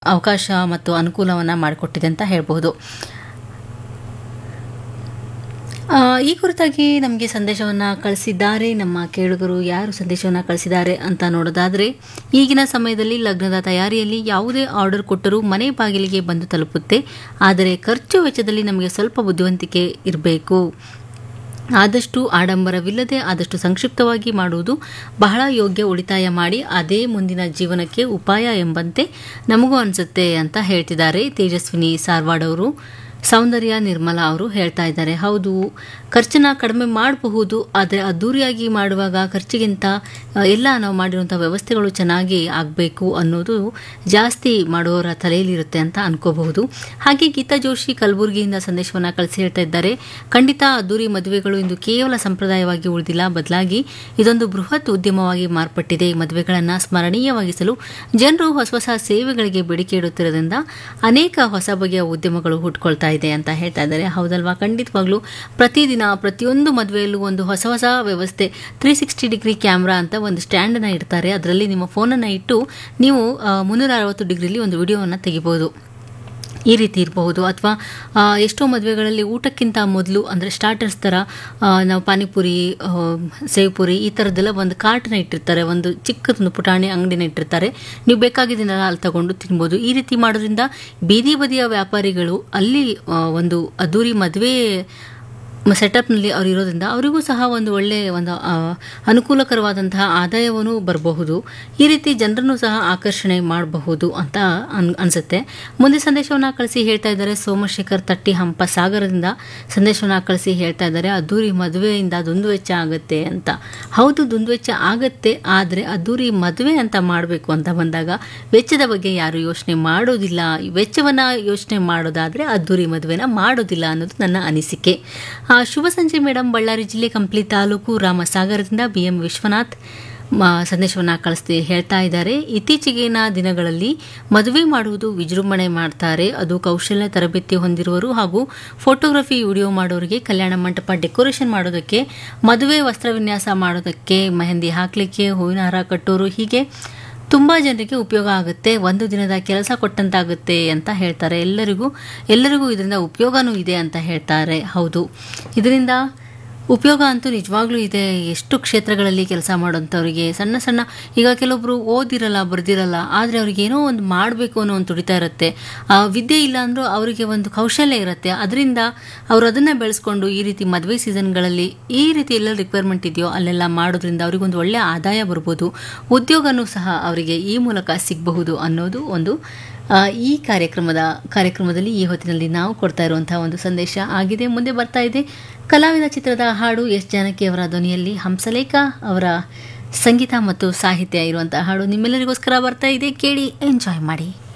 ಅವಕಾಶ ಮತ್ತು ಅನುಕೂಲವನ್ನು ಮಾಡಿಕೊಟ್ಟಿದೆ ಅಂತ ಹೇಳ್ಬೋದು ಆ, ಈ ಕುರಿತಾಗಿ ನಮಗೆ ಸಂದೇಶವನ್ನು ಕಳಿಸಿದ್ದಾರೆ ನಮ್ಮ ಕೇಳುಗರು ಯಾರು ಸಂದೇಶವನ್ನು ಕಳಿಸಿದ್ದಾರೆ ಅಂತ ನೋಡೋದಾದರೆ ಈಗಿನ ಸಮಯದಲ್ಲಿ ಲಗ್ನದ ತಯಾರಿಯಲ್ಲಿ ಯಾವುದೇ ಆರ್ಡರ್ ಕೊಟ್ಟರೂ ಮನೆ ಬಾಗಿಲಿಗೆ ಬಂದು ತಲುಪುತ್ತೆ ಆದರೆ ಖರ್ಚು ವೆಚ್ಚದಲ್ಲಿ ನಮಗೆ ಸ್ವಲ್ಪ ಬುದ್ಧಿವಂತಿಕೆ ಇರಬೇಕು ಆದಷ್ಟು ಆಡಂಬರವಿಲ್ಲದೆ ಆದಷ್ಟು ಸಂಕ್ಷಿಪ್ತವಾಗಿ ಮಾಡುವುದು ಬಹಳ ಯೋಗ್ಯ ಉಳಿತಾಯ ಮಾಡಿ ಅದೇ ಮುಂದಿನ ಜೀವನಕ್ಕೆ ಉಪಾಯ ಎಂಬಂತೆ ನಮಗೂ ಅನಿಸುತ್ತೆ ಅಂತ ಹೇಳ್ತಿದ್ದಾರೆ ತೇಜಸ್ವಿನಿ ಸಾರ್ವಾಡ್ ಅವರು ಸೌಂದರ್ಯ ನಿರ್ಮಲಾ ಅವರು ಹೇಳ್ತಾ ಇದ್ದಾರೆ ಹೌದು ಖರ್ಚನ್ನ ಕಡಿಮೆ ಮಾಡಬಹುದು ಆದರೆ ಅದ್ದೂರಿಯಾಗಿ ಮಾಡುವಾಗ ಖರ್ಚಿಗಿಂತ ಆ, ಎಲ್ಲ ನಾವು ಮಾಡಿರುವಂಥ ವ್ಯವಸ್ಥೆಗಳು ಚೆನ್ನಾಗಿ ಆಗಬೇಕು ಅನ್ನೋದು ಜಾಸ್ತಿ ಮಾಡುವವರ ತಲೆಯಲ್ಲಿರುತ್ತೆ ಅಂತ ಅನ್ಕೋಬಹುದು ಹಾಗೆ ಗೀತಾ ಜೋಶಿ ಕಲಬುರಗಿಯಿಂದ ಸಂದೇಶವನ್ನು ಕಳಿಸಿ ಹೇಳ್ತಾ ಇದ್ದಾರೆ ಖಂಡಿತ ಅದ್ದೂರಿ ಮದುವೆಗಳು ಇಂದು ಕೇವಲ ಸಂಪ್ರದಾಯವಾಗಿ ಉಳಿದಿಲ್ಲ ಬದಲಾಗಿ ಇದೊಂದು ಬೃಹತ್ ಉದ್ಯಮವಾಗಿ ಮಾರ್ಪಟ್ಟಿದೆ ಈ ಮದುವೆಗಳನ್ನು ಸ್ಮರಣೀಯವಾಗಿಸಲು ಜನರು ಹೊಸ ಹೊಸ ಸೇವೆಗಳಿಗೆ ಬೇಡಿಕೆ ಇಡುತ್ತಿರೋದ್ರಿಂದ ಅನೇಕ ಹೊಸ ಬಗೆಯ ಉದ್ಯಮಗಳು ಹುಟ್ಕೊಳ್ತಾ ಇದೆ ಅಂತ ಹೇಳ್ತಾ ಇದ್ದಾರೆ ಹೌದಲ್ವಾ ಖಂಡಿತವಾಗ್ಲೂ ಪ್ರತಿದಿನ ಪ್ರತಿಯೊಂದು ಮದುವೆಯಲ್ಲೂ ಒಂದು ಹೊಸ ಹೊಸ ವ್ಯವಸ್ಥೆ ತ್ರೀ ಸಿಕ್ಸ್ಟಿ ಡಿಗ್ರಿ ಕ್ಯಾಮ್ರಾ ಅಂತ ಒಂದು ಸ್ಟ್ಯಾಂಡನ್ನು ಇಡ್ತಾರೆ ಅದರಲ್ಲಿ ನಿಮ್ಮ ಫೋನನ್ನು ಇಟ್ಟು ನೀವು ಮುನ್ನೂರ ಅರವತ್ತು ಡಿಗ್ರಿಲಿ ಒಂದು ವಿಡಿಯೋವನ್ನು ತೆಗಿಬೋದು ಈ ರೀತಿ ಇರಬಹುದು ಅಥವಾ ಆ, ಎಷ್ಟೋ ಮದುವೆಗಳಲ್ಲಿ ಊಟಕ್ಕಿಂತ ಮೊದಲು ಅಂದರೆ ಸ್ಟಾರ್ಟರ್ಸ್ ಥರ ಆ, ನಾವು ಪಾನಿಪುರಿ ಆ, ಸೇವ್ಪುರಿ ಈ ಥರದ್ದೆಲ್ಲ ಒಂದು ಕಾರ್ಟ್ನ ಇಟ್ಟಿರ್ತಾರೆ ಒಂದು ಚಿಕ್ಕದೊಂದು ಪುಟಾಣಿ ಅಂಗಡಿನ ಇಟ್ಟಿರ್ತಾರೆ ನೀವು ಬೇಕಾಗಿದ್ದನ್ನೆಲ್ಲ ಅಲ್ಲಿ ತಗೊಂಡು ತಿನ್ಬೋದು ಈ ರೀತಿ ಮಾಡೋದ್ರಿಂದ ಬೀದಿ ಬದಿಯ ವ್ಯಾಪಾರಿಗಳು ಅಲ್ಲಿ ಆ, ಒಂದು ಅದ್ದೂರಿ ಮದುವೆ ಸೆಟಪ್ನಲ್ಲಿ ಅವ್ರು ಇರೋದ್ರಿಂದ ಅವರಿಗೂ ಸಹ ಒಂದು ಒಳ್ಳೆಯ ಒಂದು ಆ, ಅನುಕೂಲಕರವಾದಂತಹ ಆದಾಯವನ್ನು ಬರಬಹುದು ಈ ರೀತಿ ಜನರನ್ನು ಸಹ ಆಕರ್ಷಣೆ ಮಾಡಬಹುದು ಅಂತ ಅನ್ ಅನಿಸುತ್ತೆ ಮುಂದೆ ಸಂದೇಶವನ್ನು ಕಳಿಸಿ ಹೇಳ್ತಾ ಇದ್ದಾರೆ ಸೋಮಶೇಖರ್ ತಟ್ಟಿ ಹಂಪ ಸಾಗರದಿಂದ ಸಂದೇಶವನ್ನು ಕಳಿಸಿ ಹೇಳ್ತಾ ಇದ್ದಾರೆ ಅದ್ದೂರಿ ಮದುವೆಯಿಂದ ದುಂದುವೆಚ್ಚ ಆಗುತ್ತೆ ಅಂತ ಹೌದು ದುಂದುವೆಚ್ಚ ಆಗತ್ತೆ ಆದರೆ ಅದ್ದೂರಿ ಮದುವೆ ಅಂತ ಮಾಡಬೇಕು ಅಂತ ಬಂದಾಗ ವೆಚ್ಚದ ಬಗ್ಗೆ ಯಾರು ಯೋಚನೆ ಮಾಡೋದಿಲ್ಲ ಈ ವೆಚ್ಚವನ್ನು ಯೋಚನೆ ಮಾಡೋದಾದರೆ ಅದ್ದೂರಿ ಮದುವೆನ ಮಾಡೋದಿಲ್ಲ ಅನ್ನೋದು ನನ್ನ ಅನಿಸಿಕೆ ಆ, ಶುಭ ಸಂಜೆ ಮೇಡಮ್ ಬಳ್ಳಾರಿ ಜಿಲ್ಲೆ ಕಂಪ್ಲಿ ತಾಲೂಕು ರಾಮಸಾಗರದಿಂದ ಬಿ ಎಂ ವಿಶ್ವನಾಥ್ ಮ- ಸಂದೇಶವನ್ನು ಕಳಿಸ್ತಿ ಹೇಳ್ತಾ ಇದ್ದಾರೆ ಇತ್ತೀಚೆಗಿನ ದಿನಗಳಲ್ಲಿ ಮದುವೆ ಮಾಡುವುದು ವಿಜೃಂಭಣೆ ಮಾಡ್ತಾರೆ ಅದು ಕೌಶಲ್ಯ ತರಬೇತಿ ಹೊಂದಿರುವರು ಹಾಗೂ ಫೋಟೋಗ್ರಫಿ ವಿಡಿಯೋ ಮಾಡೋರಿಗೆ ಕಲ್ಯಾಣ ಮಂಟಪ ಡೆಕೋರೇಷನ್ ಮಾಡೋದಕ್ಕೆ ಮದುವೆ ವಸ್ತ್ರ ವಿನ್ಯಾಸ ಮಾಡೋದಕ್ಕೆ ಮೆಹಂದಿ ಹಾಕಲಿಕ್ಕೆ ಹೂವಿನ ಹಾರ ಕಟ್ಟೋರು ಹೀಗೆ ತುಂಬ ಜನರಿಗೆ ಉಪಯೋಗ ಆಗುತ್ತೆ ಒಂದು ದಿನದ ಕೆಲಸ ಕೊಟ್ಟಂತಾಗುತ್ತೆ ಅಂತ ಹೇಳ್ತಾರೆ ಎಲ್ಲರಿಗೂ ಎಲ್ಲರಿಗೂ ಇದರಿಂದ ಉಪಯೋಗನೂ ಇದೆ ಅಂತ ಹೇಳ್ತಾರೆ ಹೌದು ಇದರಿಂದ ಉಪಯೋಗ ಅಂತೂ ನಿಜವಾಗ್ಲೂ ಇದೆ ಎಷ್ಟು ಕ್ಷೇತ್ರಗಳಲ್ಲಿ ಕೆಲಸ ಮಾಡೋಂಥವ್ರಿಗೆ ಸಣ್ಣ ಸಣ್ಣ ಈಗ ಕೆಲವೊಬ್ರು ಓದಿರಲ್ಲ ಬರ್ದಿರಲ್ಲ ಆದರೆ ಅವ್ರಿಗೆ ಏನೋ ಒಂದು ಮಾಡಬೇಕು ಅನ್ನೋ ಒಂದು ತುಡಿತಾ ಇರುತ್ತೆ ಆ ವಿದ್ಯೆ ಇಲ್ಲ ಅಂದರೂ ಅವರಿಗೆ ಒಂದು ಕೌಶಲ್ಯ ಇರುತ್ತೆ ಅದರಿಂದ ಅವರು ಅದನ್ನು ಬೆಳೆಸ್ಕೊಂಡು ಈ ರೀತಿ ಮದುವೆ ಸೀಸನ್ಗಳಲ್ಲಿ ಈ ರೀತಿ ಎಲ್ಲ ರಿಕ್ವೈರ್ಮೆಂಟ್ ಇದೆಯೋ ಅಲ್ಲೆಲ್ಲ ಮಾಡೋದ್ರಿಂದ ಅವ್ರಿಗೊಂದು ಒಳ್ಳೆಯ ಆದಾಯ ಬರ್ಬೋದು ಉದ್ಯೋಗನೂ ಸಹ ಅವರಿಗೆ ಈ ಮೂಲಕ ಸಿಗಬಹುದು ಅನ್ನೋದು ಒಂದು ಆ, ಈ ಕಾರ್ಯಕ್ರಮದ ಕಾರ್ಯಕ್ರಮದಲ್ಲಿ ಈ ಹೊತ್ತಿನಲ್ಲಿ ನಾವು ಕೊಡ್ತಾ ಇರುವಂತಹ ಒಂದು ಸಂದೇಶ ಆಗಿದೆ ಮುಂದೆ ಬರ್ತಾ ಇದೆ ಕಲಾವಿದ ಚಿತ್ರದ ಹಾಡು ಎಸ್ ಜಾನಕಿ ಅವರ ಧ್ವನಿಯಲ್ಲಿ ಹಂಸಲೇಖ ಅವರ ಸಂಗೀತ ಮತ್ತು ಸಾಹಿತ್ಯ ಇರುವಂತಹ ಹಾಡು ನಿಮ್ಮೆಲ್ಲರಿಗೋಸ್ಕರ ಬರ್ತಾ ಇದೆ ಕೇಳಿ ಎಂಜಾಯ್ ಮಾಡಿ